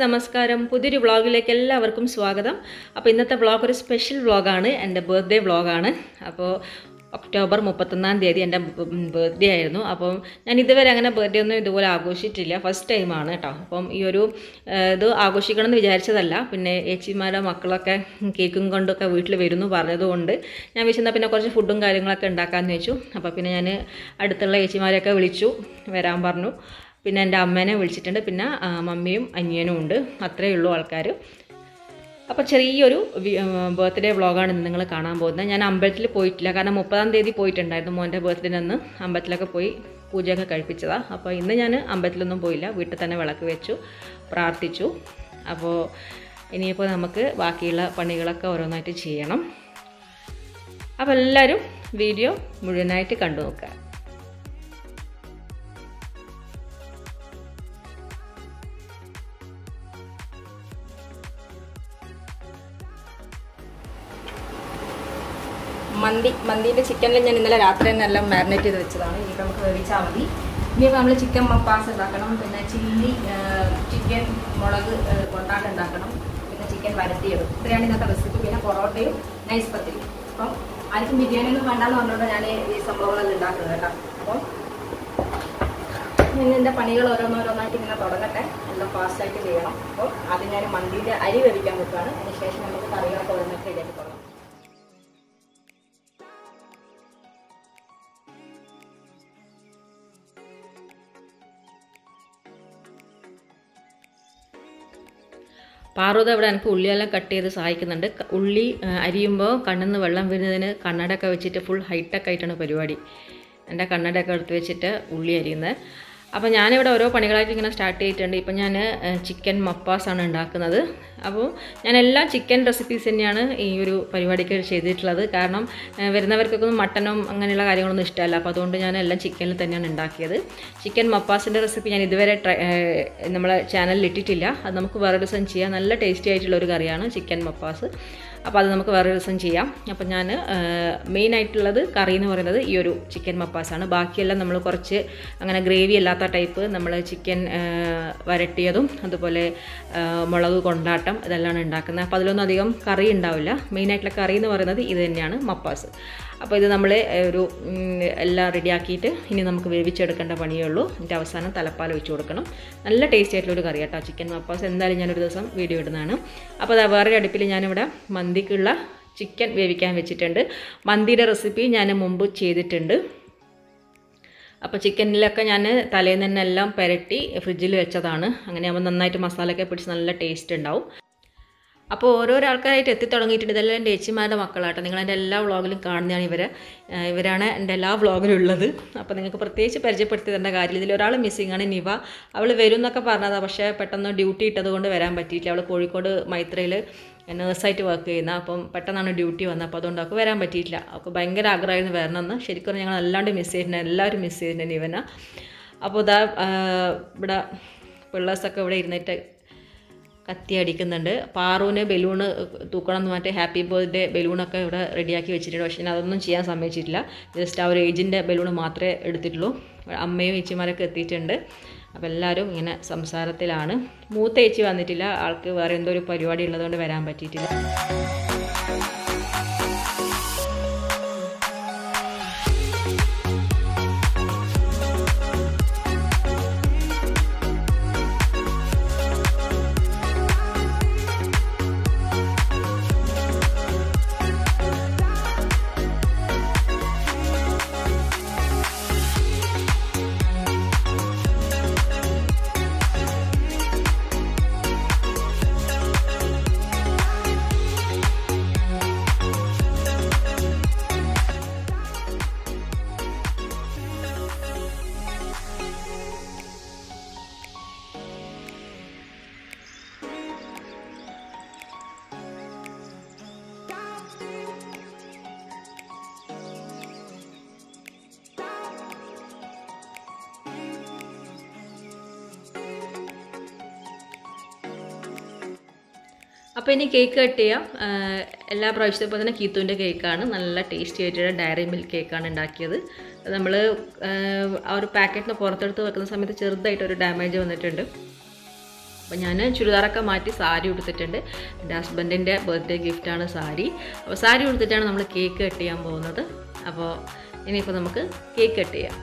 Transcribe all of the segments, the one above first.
നമസ്കാരം പുതിയൊരു വ്ളോഗിലേക്ക് എല്ലാവർക്കും സ്വാഗതം അപ്പോൾ ഇന്നത്തെ വ്ളോഗ് ഒരു സ്പെഷ്യൽ വ്ളോഗാണ് എൻ്റെ ബർത്ത്ഡേ വ്ളോഗാണ് അപ്പോൾ ഒക്ടോബർ മുപ്പത്തൊന്നാം തീയതി എൻ്റെ ബർത്ത്ഡേ ആയിരുന്നു അപ്പം ഞാൻ ഇതുവരെ അങ്ങനെ ബർത്ത്ഡേ ഒന്നും ഇതുപോലെ ആഘോഷിച്ചിട്ടില്ല ഫസ്റ്റ് ടൈമാണ് കേട്ടോ അപ്പം ഈ ഒരു ആ, ഇത് ആഘോഷിക്കണം എന്ന് വിചാരിച്ചതല്ല പിന്നെ ഏച്ചിമാരുടെ മക്കളൊക്കെ കേക്കും കൊണ്ടൊക്കെ വീട്ടിൽ വരുന്നു പറഞ്ഞതുകൊണ്ട് ഞാൻ വിശന്നാൽ പിന്നെ കുറച്ച് ഫുഡും കാര്യങ്ങളൊക്കെ ഉണ്ടാക്കാമെന്ന് വെച്ചു അപ്പോൾ പിന്നെ ഞാൻ അടുത്തുള്ള ഏച്ചിമാരെയൊക്കെ വിളിച്ചു വരാൻ പറഞ്ഞു പിന്നെ എൻ്റെ അമ്മേനെ വിളിച്ചിട്ടുണ്ട് പിന്നെ ആ, മമ്മിയും അനിയനും ഉണ്ട് അത്രയേ ഉള്ളൂ ആൾക്കാർ അപ്പോൾ ചെറിയൊരു ബർത്ത്ഡേ വ്ളോഗാണ് ഇന്ന് നിങ്ങൾ കാണാൻ പോകുന്നത് ഞാൻ അമ്പലത്തിൽ പോയിട്ടില്ല കാരണം മുപ്പതാം തീയതി പോയിട്ടുണ്ടായിരുന്നു മോൻ്റെ ബർത്ത്ഡേ അന്ന് അമ്പലത്തിലൊക്കെ പോയി പൂജയൊക്കെ കഴിപ്പിച്ചതാണ് അപ്പോൾ ഇന്ന് ഞാൻ അമ്പലത്തിലൊന്നും പോയില്ല വീട്ടിൽ തന്നെ വിളക്ക് വെച്ചു പ്രാർത്ഥിച്ചു അപ്പോൾ ഇനിയിപ്പോൾ നമുക്ക് ബാക്കിയുള്ള പണികളൊക്കെ ഓരോന്നായിട്ട് ചെയ്യണം അപ്പോൾ എല്ലാവരും വീഡിയോ മുഴുവനായിട്ട് കണ്ടു നോക്കുക മന്തി മന്തിൻ്റെ ചിക്കനിൽ ഞാൻ ഇന്നലെ രാത്രി തന്നെ എല്ലാം മാരിനേറ്റ് ചെയ്ത് വെച്ചതാണ് ഇനിയിപ്പോൾ നമുക്ക് വേവിച്ചാൽ മതി ഇനിയിപ്പോൾ നമ്മൾ ചിക്കൻ മപ്പാസ് ഉണ്ടാക്കണം പിന്നെ ചില്ലി ചിക്കൻ മുളക് ഏഹ്, കൊണ്ടാട്ടം ഉണ്ടാക്കണം പിന്നെ ചിക്കൻ വരട്ടിയത് ഇത്രയാണ് ഇന്നത്തെ റെസിപ്പി പിന്നെ പൊറോട്ടയും നൈസ് പത്തിരി അപ്പം ആർക്കും ബിരിയാണി ഒന്നും വേണ്ടാന്ന് പറഞ്ഞുകൊണ്ട് ഞാൻ ഈ സംഭവങ്ങളെല്ലാം ഉണ്ടാക്കുന്നത് കേട്ടോ അപ്പം ഇനി എൻ്റെ പണികൾ ഓരോന്നോരോന്നായിട്ട് ഇങ്ങനെ തുടങ്ങട്ടെ എല്ലാം ഫാസ്റ്റായിട്ട് ചെയ്യണം അപ്പോൾ ആദ്യം ഞാൻ മന്തിൻ്റെ അരി വേവിക്കാൻ വെക്കുകയാണ് അതിന് ശേഷം നമുക്ക് കറികളൊക്കെ ഓരോന്നൊക്കെ റെഡിയാക്കി തുടങ്ങാം പാർവത ഇവിടെ എനിക്ക് ഉള്ളിയെല്ലാം കട്ട് ചെയ്ത് സഹായിക്കുന്നുണ്ട് ക- ഉള്ളി ആ, അരിയുമ്പോൾ കണ്ണിൽ നിന്ന് വെള്ളം വരുന്നതിന് കണ്ണടയൊക്കെ വെച്ചിട്ട് ഫുൾ ഹൈടെക് ആയിട്ടാണ് പരിപാടി എൻ്റെ കണ്ണടയൊക്കെ എടുത്ത് വെച്ചിട്ട് ഉള്ളി അരിയുന്നത് അപ്പോൾ ഞാനിവിടെ ഓരോ പണികളായിട്ട് ഇങ്ങനെ സ്റ്റാർട്ട് ചെയ്തിട്ടുണ്ട് ഇപ്പം ഞാൻ ചിക്കൻ മപ്പാസാണ് ഉണ്ടാക്കുന്നത് അപ്പോൾ ഞാൻ എല്ലാ ചിക്കൻ റെസിപ്പീസ് തന്നെയാണ് ഈ ഒരു പരിപാടിക്ക് ചെയ്തിട്ടുള്ളത് കാരണം ആ, വരുന്നവർക്കൊക്കെ ഒന്നും മട്ടനും അങ്ങനെയുള്ള കാര്യങ്ങളൊന്നും ഇഷ്ടമല്ല അപ്പോൾ അതുകൊണ്ട് ഞാൻ എല്ലാം ചിക്കനിൽ തന്നെയാണ് ഉണ്ടാക്കിയത് ചിക്കൻ മപ്പാസിൻ്റെ റെസിപ്പി ഞാൻ ഇതുവരെ ട്രൈ നമ്മളെ ചാനലിൽ ഇട്ടിട്ടില്ല അത് നമുക്ക് വേറെ ദിവസം ചെയ്യാം നല്ല ടേസ്റ്റി ആയിട്ടുള്ള ഒരു കറിയാണ് ചിക്കൻ മപ്പാസ് അപ്പോൾ അത് നമുക്ക് വേറെ ദിവസം ചെയ്യാം അപ്പോൾ ഞാൻ മെയിൻ ആയിട്ടുള്ളത് കറി എന്ന് പറയുന്നത് ഈ ഒരു ചിക്കൻ മപ്പാസാണ് ബാക്കിയെല്ലാം നമ്മൾ കുറച്ച് അങ്ങനെ ഗ്രേവി അല്ലാത്ത ടൈപ്പ് നമ്മൾ ചിക്കൻ വരട്ടിയതും അതുപോലെ ആ, മുളക് കൊണ്ടാട്ടം ഇതെല്ലാം ഉണ്ടാക്കുന്നത് അപ്പോൾ അതിലൊന്നും അധികം കറി ഉണ്ടാവില്ല മെയിനായിട്ടുള്ള കറി എന്ന് പറയുന്നത് ഇത് തന്നെയാണ് മപ്പാസ് അപ്പോൾ ഇത് നമ്മൾ ഒരു ഉം, എല്ലാം റെഡിയാക്കിയിട്ട് ഇനി നമുക്ക് വേവിച്ചെടുക്കേണ്ട പണിയേ ഉള്ളൂ എന്നിട്ട് അവസാനം തലപ്പാൽ ഒഴിച്ച് കൊടുക്കണം നല്ല ടേസ്റ്റി ആയിട്ടുള്ള ഒരു കറി കേട്ടോ ചിക്കൻ മപ്പാസ് എന്തായാലും ഞാനൊരു ദിവസം വീഡിയോ ഇടുന്നതാണ് അപ്പോൾ അതാ വേറൊരു അടുപ്പിൽ ഞാനിവിടെ മന്തിക്കുള്ള ചിക്കൻ വേവിക്കാൻ വെച്ചിട്ടുണ്ട് മന്തിയുടെ റെസിപ്പി ഞാൻ മുമ്പ് ചെയ്തിട്ടുണ്ട് അപ്പോൾ ചിക്കനിലൊക്കെ ഞാൻ തലേന്ന് തന്നെ എല്ലാം പുരട്ടി ഫ്രിഡ്ജിൽ വെച്ചതാണ് അങ്ങനെ ആകുമ്പോൾ നന്നായിട്ട് മസാലയൊക്കെ പിടിച്ച് നല്ല ടേസ്റ്റ് ഉണ്ടാവും അപ്പോൾ ഓരോരോ ആൾക്കാരായിട്ട് എത്തിത്തുടങ്ങിയിട്ടുണ്ട് ഇതെല്ലാം എൻ്റെ ചേച്ചിമാരുടെ മക്കളാട്ടോ നിങ്ങൾ എൻ്റെ എല്ലാ വ്ളോഗിലും കാണുന്നതാണ് ഇവരെ ഏഹ് ഇവരാണ് എൻ്റെ എല്ലാ വ്ളോഗിലും ഉള്ളത് അപ്പോൾ നിങ്ങൾക്ക് പ്രത്യേകിച്ച് പരിചയപ്പെടുത്തി തരേണ്ട കാര്യമില്ല ഇതിൽ ഒരാൾ മിസ്സിംഗ് ആണ് നിവ അവൾ വരും എന്നൊക്കെ പറഞ്ഞതാണ് പക്ഷേ പെട്ടെന്ന് ഡ്യൂട്ടി ഇട്ടത് കൊണ്ട് വരാൻ പറ്റിയിട്ടില്ല അവൾ കോഴിക്കോട് മൈത്രയിൽ നേഴ്സായിട്ട് വർക്ക് ചെയ്യുന്ന അപ്പം പെട്ടെന്നാണ് ഡ്യൂട്ടി വന്നത് അപ്പോൾ അതുകൊണ്ട് അവൾക്ക് വരാൻ പറ്റിയിട്ടില്ല അവൾക്ക് ഭയങ്കര ആഗ്രഹമായിരുന്നു വരണമെന്ന് ശരിക്കും ഞങ്ങൾ അല്ലാണ്ട് മിസ് ചെയ്തിട്ടുണ്ട് എല്ലാവരും മിസ് ചെയ്തിട്ടുണ്ട് ഇവന അപ്പോൾ ഇതാ ആ, ഇവിടെ പിള്ളേഴ്സൊക്കെ ഇവിടെ ഇരുന്നിട്ട് കത്തി അടിക്കുന്നുണ്ട് പാറുവിന് ബലൂണ് തൂക്കണം എന്ന് മറ്റേ ഹാപ്പി ബർത്ത്ഡേ ബലൂണൊക്കെ ഇവിടെ റെഡിയാക്കി വെച്ചിട്ടുണ്ട് പക്ഷേ ഞാൻ അതൊന്നും ചെയ്യാൻ സമ്മതിച്ചിട്ടില്ല ജസ്റ്റ് ആ ഒരു ഏജിൻ്റെ ബലൂണ് മാത്രമേ എടുത്തിട്ടുള്ളൂ അമ്മയും ഏച്ചിമാരൊക്കെ എത്തിയിട്ടുണ്ട് അപ്പോൾ എല്ലാവരും ഇങ്ങനെ സംസാരത്തിലാണ് മൂത്ത ഏച്ചി വന്നിട്ടില്ല ആൾക്ക് വേറെ എന്തോ ഒരു പരിപാടി ഉള്ളതുകൊണ്ട് വരാൻ പറ്റിയിട്ടില്ല അപ്പോൾ ഇനി കേക്ക് കട്ട് ചെയ്യാം ആ, എല്ലാ പ്രാവശ്യത്തെ പോലെ തന്നെ കീത്തുവിൻ്റെ കേക്കാണ് നല്ല ടേസ്റ്റി ആയിട്ടുള്ള ഡയറി മിൽക്ക് കേക്കാണ് ഉണ്ടാക്കിയത് നമ്മൾ ആ ഒരു പാക്കറ്റിന് പുറത്തെടുത്ത് വെക്കുന്ന സമയത്ത് ചെറുതായിട്ടൊരു ഡാമേജ് വന്നിട്ടുണ്ട് അപ്പോൾ ഞാൻ ചുരിദാറൊക്കെ മാറ്റി സാരി ഉടുത്തിട്ടുണ്ട് എൻ്റെ ഹസ്ബൻഡിൻ്റെ ബർത്ത്ഡേ ഗിഫ്റ്റാണ് സാരി അപ്പോൾ സാരി ഉടുത്തിട്ടാണ് നമ്മൾ കേക്ക് കട്ട് ചെയ്യാൻ പോകുന്നത് അപ്പോൾ ഇനിയിപ്പോൾ നമുക്ക് കേക്ക് കട്ട് ചെയ്യാം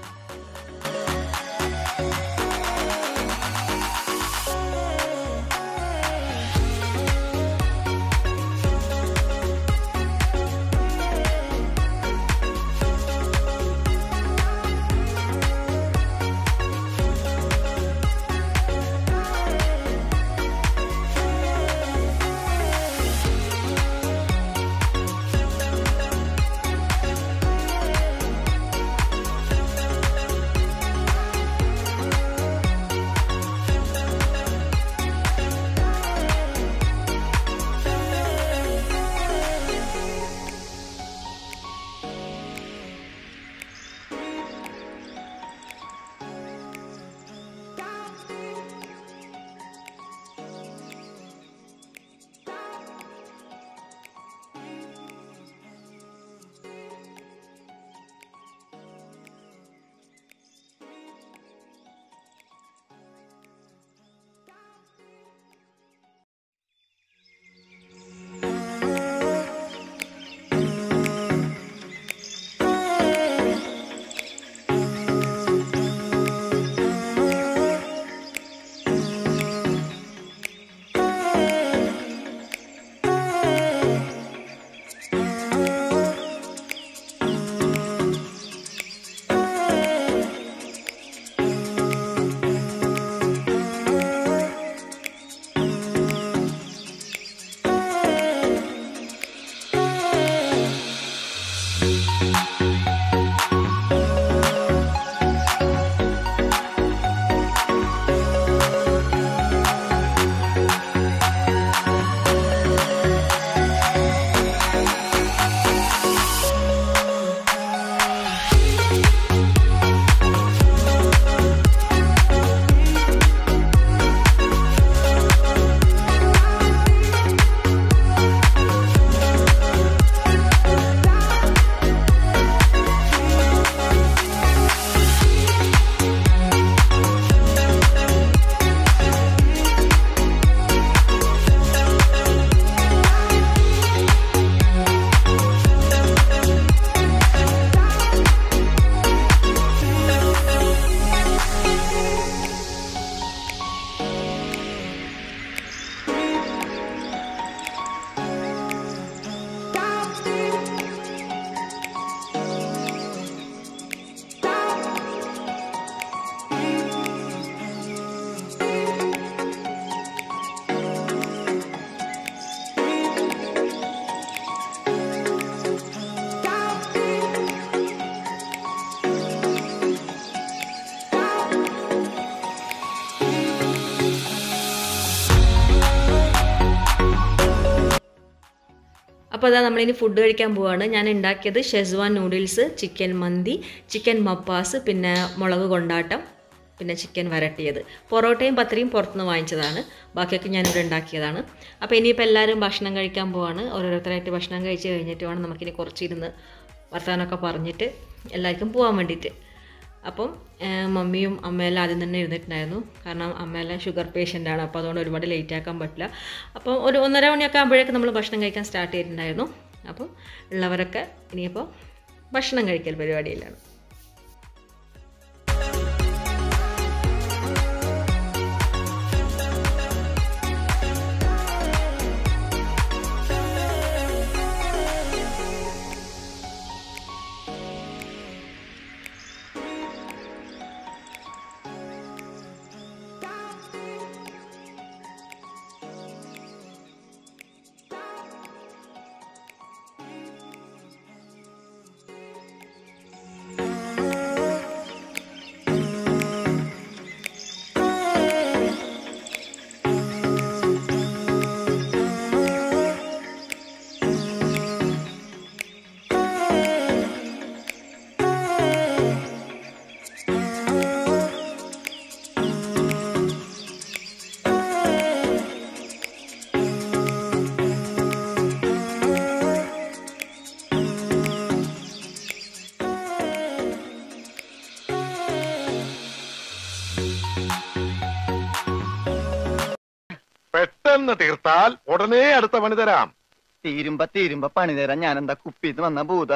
അപ്പോൾ അതാ നമ്മളിനി ഫുഡ് കഴിക്കാൻ പോവാണ് ഞാൻ ഉണ്ടാക്കിയത് schezwan noodles chicken mandi chicken മപ്പാസ് പിന്നെ മുളക് കൊണ്ടാട്ടം പിന്നെ ചിക്കൻ വരട്ടിയത് പൊറോട്ടയും പത്രയും പുറത്തുനിന്ന് വാങ്ങിച്ചതാണ് ബാക്കിയൊക്കെ ഞാനിവിടെ ഉണ്ടാക്കിയതാണ് അപ്പോൾ ഇനിയിപ്പോൾ എല്ലാവരും ഭക്ഷണം കഴിക്കാൻ പോവാണ് ഓരോരുത്തരായിട്ട് ഭക്ഷണം കഴിച്ച് കഴിഞ്ഞിട്ട് വേണം നമുക്കിനി കുറച്ചിരുന്ന് വർത്തമാനമൊക്കെ പറഞ്ഞിട്ട് എല്ലാവർക്കും പോകാൻ വേണ്ടിയിട്ട് അപ്പം ഏഹ്, മമ്മിയും അമ്മയെല്ലാം ആദ്യം തന്നെ ഇരുന്നിട്ടുണ്ടായിരുന്നു കാരണം അമ്മയെല്ലാം ഷുഗർ പേഷ്യൻ്റാണ് അപ്പോൾ അതുകൊണ്ട് ഒരുപാട് ലേറ്റ് ആക്കാൻ പറ്റില്ല അപ്പം ഒരു ഒന്നര മണിയൊക്കെ ആകുമ്പോഴേക്കും നമ്മൾ ഭക്ഷണം കഴിക്കാൻ സ്റ്റാർട്ട് ചെയ്തിട്ടുണ്ടായിരുന്നു അപ്പം ഉള്ളവരൊക്കെ ഇനിയിപ്പോൾ ഭക്ഷണം കഴിക്കൽ പരിപാടിയിലാണ് ഇല്ലെന്ന് തീർത്താൽ ഉടനെ അടുത്ത പണി തരാം തീരുമ്പ തീരുമ്പ പണി തരാൻ ഞാൻ എന്താ കുപ്പിന്ന് വന്ന ഭൂത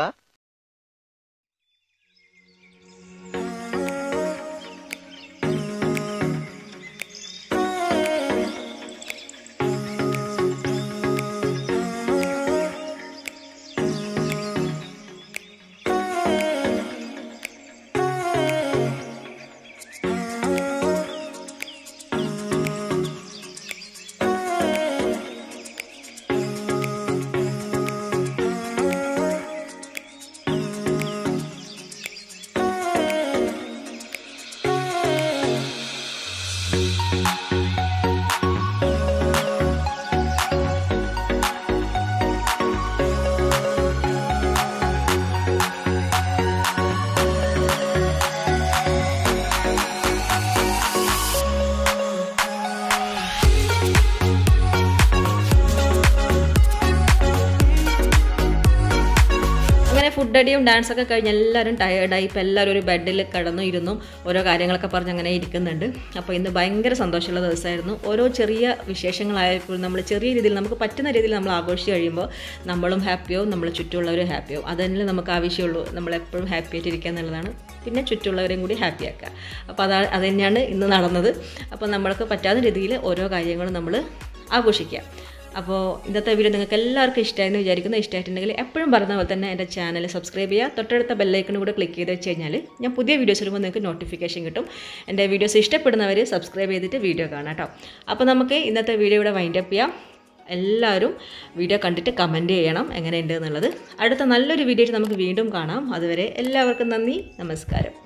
അങ്ങനെ ഫുഡ് അടിയും ഡാൻസൊക്കെ കഴിഞ്ഞ് എല്ലാവരും ടയേർഡായി ഇപ്പോൾ എല്ലാവരും ഒരു ബെഡിൽ കിടന്നു ഇരുന്നു ഓരോ കാര്യങ്ങളൊക്കെ പറഞ്ഞ് അങ്ങനെ ഇരിക്കുന്നുണ്ട് അപ്പോൾ ഇന്ന് ഭയങ്കര സന്തോഷമുള്ള ദിവസമായിരുന്നു ഓരോ ചെറിയ വിശേഷങ്ങളായപ്പോൾ നമ്മൾ ചെറിയ രീതിയിൽ നമുക്ക് പറ്റുന്ന രീതിയിൽ നമ്മൾ ആഘോഷിച്ച് കഴിയുമ്പോൾ നമ്മളും ഹാപ്പിയാവും നമ്മൾ ചുറ്റുമുള്ളവരും ഹാപ്പിയാവും അതന്നെ നമുക്ക് ആവശ്യമുള്ളൂ നമ്മളെപ്പോഴും ഹാപ്പി ആയിട്ടിരിക്കുക എന്നുള്ളതാണ് പിന്നെ ചുറ്റുമുള്ളവരെയും കൂടി ഹാപ്പി ആക്കുക അപ്പോൾ അതാ അത് തന്നെയാണ് ഇന്ന് നടന്നത് അപ്പോൾ നമ്മൾക്ക് പറ്റാവുന്ന രീതിയിൽ ഓരോ കാര്യങ്ങളും നമ്മൾ ആഘോഷിക്കുക അപ്പോൾ ഇന്നത്തെ വീഡിയോ നിങ്ങൾക്ക് എല്ലാവർക്കും ഇഷ്ടമായെന്ന് വിചാരിക്കുന്നു ഇഷ്ടമായിട്ടുണ്ടെങ്കിൽ എപ്പോഴും പറയുന്ന പോലെ തന്നെ എൻ്റെ ചാനൽ സബ്സ്ക്രൈബ് ചെയ്യുക തൊട്ടടുത്ത ബെല്ലൈക്കണും കൂടെ ക്ലിക്ക് ചെയ്ത് വെച്ച് കഴിഞ്ഞാൽ ഞാൻ പുതിയ വീഡിയോസ് വരുമ്പോൾ നിങ്ങൾക്ക് നോട്ടിഫിക്കേഷൻ കിട്ടും എൻ്റെ വീഡിയോസ് ഇഷ്ടപ്പെടുന്നവർ സബ്സ്ക്രൈബ് ചെയ്തിട്ട് വീഡിയോ കാണാം കേട്ടോ അപ്പോൾ നമുക്ക് ഇന്നത്തെ വീഡിയോ ഇവിടെ വൈൻഡപ്പ് ചെയ്യാം എല്ലാവരും വീഡിയോ കണ്ടിട്ട് കമൻറ്റ് ചെയ്യണം എങ്ങനെയുണ്ട് എന്നുള്ളത് അടുത്ത നല്ലൊരു വീഡിയോ നമുക്ക് വീണ്ടും കാണാം അതുവരെ എല്ലാവർക്കും നന്ദി നമസ്കാരം